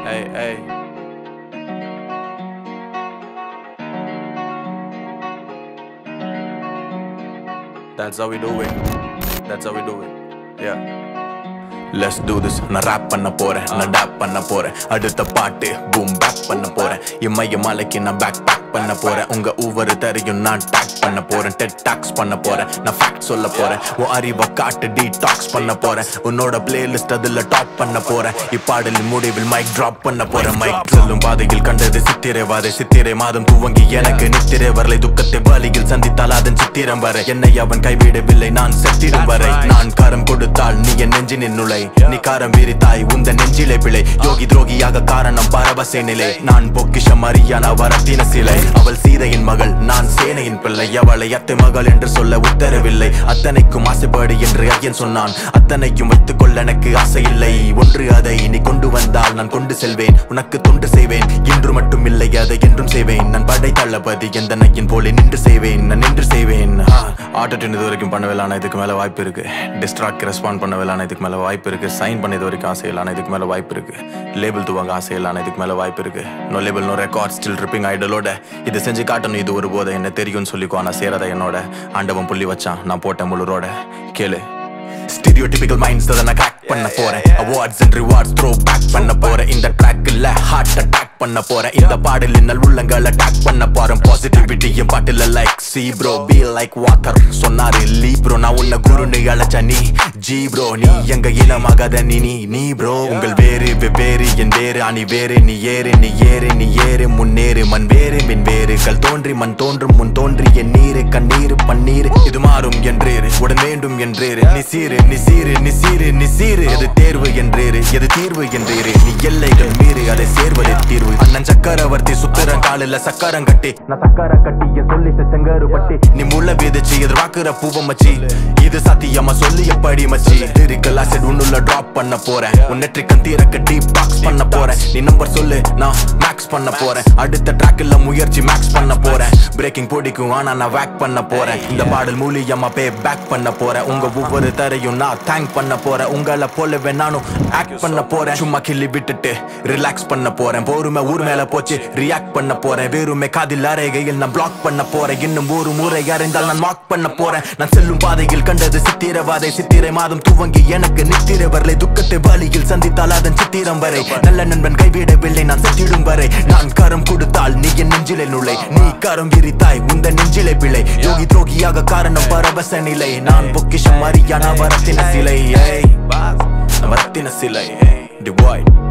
Hey, hey. That's how we do it. That's how we do it. Yeah. Let's do this நான் rap பண்ண போறேன் நான் tape பண்ண போறேன் அடுத்த பாட்டு பூம் பேக் பண்ண போறேன் இமய மலைக்கு நான் பேக் பேக் பண்ண போறேன் உங்க ஒவ்வொரு தரையும் நான் டேக் பண்ண போறேன் டெட் டாக்ஸ் பண்ண போறேன் நான் ஃபேக்ட் சொல்ல போறேன் உன் அறிவை காட்டு டீ டாக்ஸ் பண்ண போறேன் உன்னோட பிளேலிஸ்ட் அதுல டாப் பண்ண போறேன் இப்பாடலின் முடிவில் மைக் டிராப் பண்ண போறேன் மைக் செல்லும் பாதையில் கண்டது சித்திரை வாதை சித்திரை மாதம் துவங்கி எனக்கு நித்திரை வரலை துக்கத்தை வழியில் சந்தித்தால் அதன் சித்திரம் வரை என்னை அவன் கைவிடவில்லை நான் செத்திடும் வரை நான் காரம் கொடுத்தால் நீ என் நெஞ்சினின் நுழை நீ காரம் விரித்தாய் உந்த நெஞ்சிலே பிழை யோகி துரோகியாக காரணம் பரவசை நிலை நான் பொக்கிஷம் அறியான வரத்தின சிலை அவள் சீதையின் மகள் நான் சேனையின் பிள்ளை அவளை அத்தை மகள் என்று சொல்ல உத்தரவில்லை அத்தனைக்கும் ஆசைப்படு என்று ஐயன் சொன்னான் அத்தனைக்கும் வைத்துக் கொள்ள எனக்கு ஆசை இல்லை ஒன்று அதை நீ கொண்டு வந்தால் நான் கொண்டு செல்வேன் உனக்கு தொண்டு செய்வேன் இன்று மட்டும் இல்லை அதை என்றும் செய்வேன் நான் படை தளபதி எந்த நையின் போல நின்று செய்வேன் நான் நின்று செய்வேன் ஆட்டோடின் இது வரைக்கும் பண்ணவே ஆனா இதுக்கு மேல வாய்ப்பு இருக்கு டிஸ்ட்ராக்ட் ரெஸ்பாண்ட் பண்ணவே ஆனா இதுக்கு மேல வாய்ப்பு இருக்கு சைன் பண்ண இது வரைக்கும் ஆசை இல்லை ஆனா இதுக்கு மேல வாய்ப்பு இருக்கு லேபிள் துவாங்க ஆசை இல்லை ஆனா இதுக்கு மேல வாய்ப்பு இருக்கு no label no record still ripping ஐடலோட இது செஞ்சு காட்டணும் இது ஒரு போதை என்ன தெரியும்னு சொல்லிக்கோ ஆனா சேரத என்னோட ஆண்டவன் புள்ளி வச்சான் நான் போட்டேன் முழுரோட கேளு ஸ்டீரியோடிபிக்கல் மைண்ட்ஸ் அதை நான் கிராக் பண்ண போறேன் awards and rewards throw back பண்ண போறேன் இந்த ட்ராக்ல ஹார்ட் அட்டாக் பண்ண போறேன் இந்த பாடலில் நல் உள்ளங்கள் அட்டாக் பண்ண போறேன் பாசிட்டிவிட்டி என் பாட்டுல like see bro be like water சொன்னாரு லீ ப்ரோ நான் உன்னை குருன்னு அழைச்ச நீ ஜி ப்ரோ நீ எங்க இனமாகாத நீ நீ நீ ப்ரோ உங்கள் வேறு வெவ்வேறு என் வேறு அணி வேறு நீ ஏறு நீ ஏறு நீ ஏறு முன்னேறு மண் வேறு மின் வேறு கல் தோன்றி மண் தோன்றும் முன் தோன்றி என் நீரு கண்ணீர் பன்னீர் இது மாறும் என்றேறு உடன் வேண்டும் என்றேறு நீ சீரு நீ சீரு நீ சீரு நீ சீரு எது தேர்வு என்றேறு எது தீர்வு என்றேறு நீ எல்லைகள் மீறு அதை சேர்வது தீர்வு அண்ணன் சக்கரவர்த்தி சுத்திரன் காலில் சக்கரம் கட்டி நான் சக்கரம் கட்டி என் சொல்லி செங்கரு பட்டி நீ முள்ள விதைச்சு எதிர்பார்க்கிற பூவம் மச்சி இது சத்தியமா சொல்லி எப்படி மச்சி லிரிக்கல் ஆசிட் உன்னுள்ள டிராப் பண்ண போறேன் உன் நெற்றி கந்தீரக்க டீப் பாக்ஸ் பண்ண போறேன் நீ நம்பர் சொல்லு நான் மேக்ஸ் பண்ண போறேன் அடுத்த ட்ராக்ல முயற்சி மேக்ஸ் பண்ண போறேன் பிரேக்கிங் பிடிக்கும் ஆனா நான் வேக் பண்ண போறேன் இந்த பாடல் மூலியமா பே பேக் பண்ண போறேன் உங்க ஒவ்வொரு தரையும் நான் தேங்க் பண்ண போறேன் உங்களை போலவே நானும் ஆக்ட் பண்ண போறேன் சும்மா கிள்ளி விட்டுட்டு ரிலாக்ஸ் பண்ண போறேன் பொறுமை ஊர் மேல போச்சு ரியாக்ட் பண்ண போறேன் வெறுமை காதில் அறைகையில் நான் பிளாக் பண்ண போறேன் இன்னும் ஒரு முறை அறிந்தால் நான் மார்க் பண்ண போறேன் நான் செல்லும் பாதையில் கண்டது சித்திரவாதை சித்திரை மாதம் துவங்கி எனக்கு நித்திரை வரலை துக்கத்தை வழியில் சந்தித்தால் அதன் சித்திரம் வரை நல்ல நண்பன் கைவிடவில்லை நான் செத்திடும் வரை நான் கரம் கொடுத்தால் நீ என் நெஞ்சிலை நுழை நீ கரம் விரித்தாய் உந்த நெஞ்சிலை பிழை யோகி துரோகியாக காரணம் பரவச நிலை நான் பொக்கிஷம் அறியான வரத்தின சிலை ஏய், வரத்தின சிலை டிவாய்ட்